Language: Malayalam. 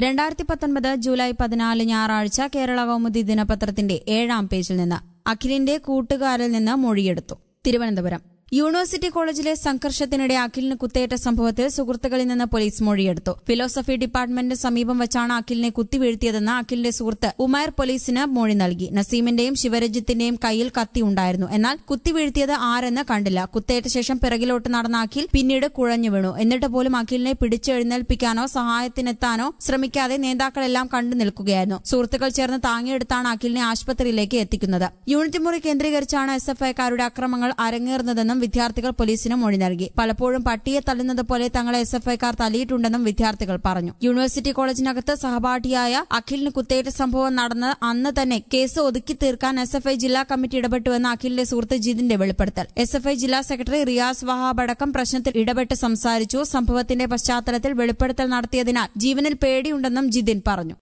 രണ്ടായിരത്തി പത്തൊൻപത് ജൂലൈ പതിനാല് ഞായറാഴ്ച കേരള കൗമുദി ദിനപത്രത്തിന്റെ ഏഴാം പേജിൽ നിന്ന് അഖിലിന്റെ കൂട്ടുകാരിൽ നിന്ന് മൊഴിയെടുത്തു തിരുവനന്തപുരം യൂണിവേഴ്സിറ്റി കോളേജിലെ സംഘർഷത്തിനിടെ അഖിലിന് കുത്തേറ്റ സംഭവത്തിൽ സുഹൃത്തുക്കളിൽ നിന്ന് പോലീസ് മൊഴിയെടുത്തു ഫിലോസഫി ഡിപ്പാർട്ട്മെന്റിന് സമീപം വെച്ചാണ് അഖിലിനെ കുത്തിവീഴ്ത്തിയതെന്ന് അഖിലിന്റെ സുഹൃത്ത് ഉമൈർ പോലീസിന് മൊഴി നൽകി നസീമിന്റെയും ശിവരജിത്തിന്റെയും കയ്യിൽ കത്തി ഉണ്ടായിരുന്നു എന്നാൽ കുത്തിവീഴ്ത്തിയത് ആരെന്ന് കണ്ടില്ല കുത്തേറ്റ ശേഷം പിറകിലോട്ട് നടന്ന അഖിൽ പിന്നീട് കുഴഞ്ഞു വീണു എന്നിട്ട് പോലും അഖിലിനെ പിടിച്ചെഴുന്നേൽപ്പിക്കാനോ സഹായത്തിനെത്താനോ ശ്രമിക്കാതെ നേതാക്കളെല്ലാം കണ്ടു നിൽക്കുകയായിരുന്നു സുഹൃത്തുക്കൾ ചേർന്ന് താങ്ങിയെടുത്താണ് അഖിലിനെ ആശുപത്രിയിലേക്ക് എത്തിക്കുന്നത് യൂണിറ്റ് മുറി കേന്ദ്രീകരിച്ചാണ് എസ് എഫ് ഐക്കാരുടെ അക്രമങ്ങൾ അരങ്ങേറുന്നതെന്നും വിദ്യാർത്ഥികൾ പോലീസിന് മൊഴി നൽകി പലപ്പോഴും പട്ടിയെ തള്ളുന്നത് പോലെ തങ്ങളെ എസ് എഫ് ഐക്കാർ തല്ലിയിട്ടുണ്ടെന്നും വിദ്യാർത്ഥികൾ പറഞ്ഞു യൂണിവേഴ്സിറ്റി കോളേജിനകത്ത് സഹപാഠിയായ അഖിലിന് കുത്തേറ്റ സംഭവം നടന്ന അന്ന് തന്നെ കേസ് ഒതുക്കി തീർക്കാൻ എസ് എഫ് ഐ ജില്ലാ കമ്മിറ്റി ഇടപെട്ടുവെന്ന് അഖിലിന്റെ സുഹൃത്ത് ജിതിന്റെ വെളിപ്പെടുത്തൽ എസ് എഫ് ഐ ജില്ലാ സെക്രട്ടറി റിയാസ് വഹാബ് അടക്കം പ്രശ്നത്തിൽ ഇടപെട്ട് സംസാരിച്ചു സംഭവത്തിന്റെ പശ്ചാത്തലത്തിൽ വെളിപ്പെടുത്തൽ നടത്തിയതിനാൽ ജീവനിൽ പേടിയുണ്ടെന്നും ജിതിൻ പറഞ്ഞു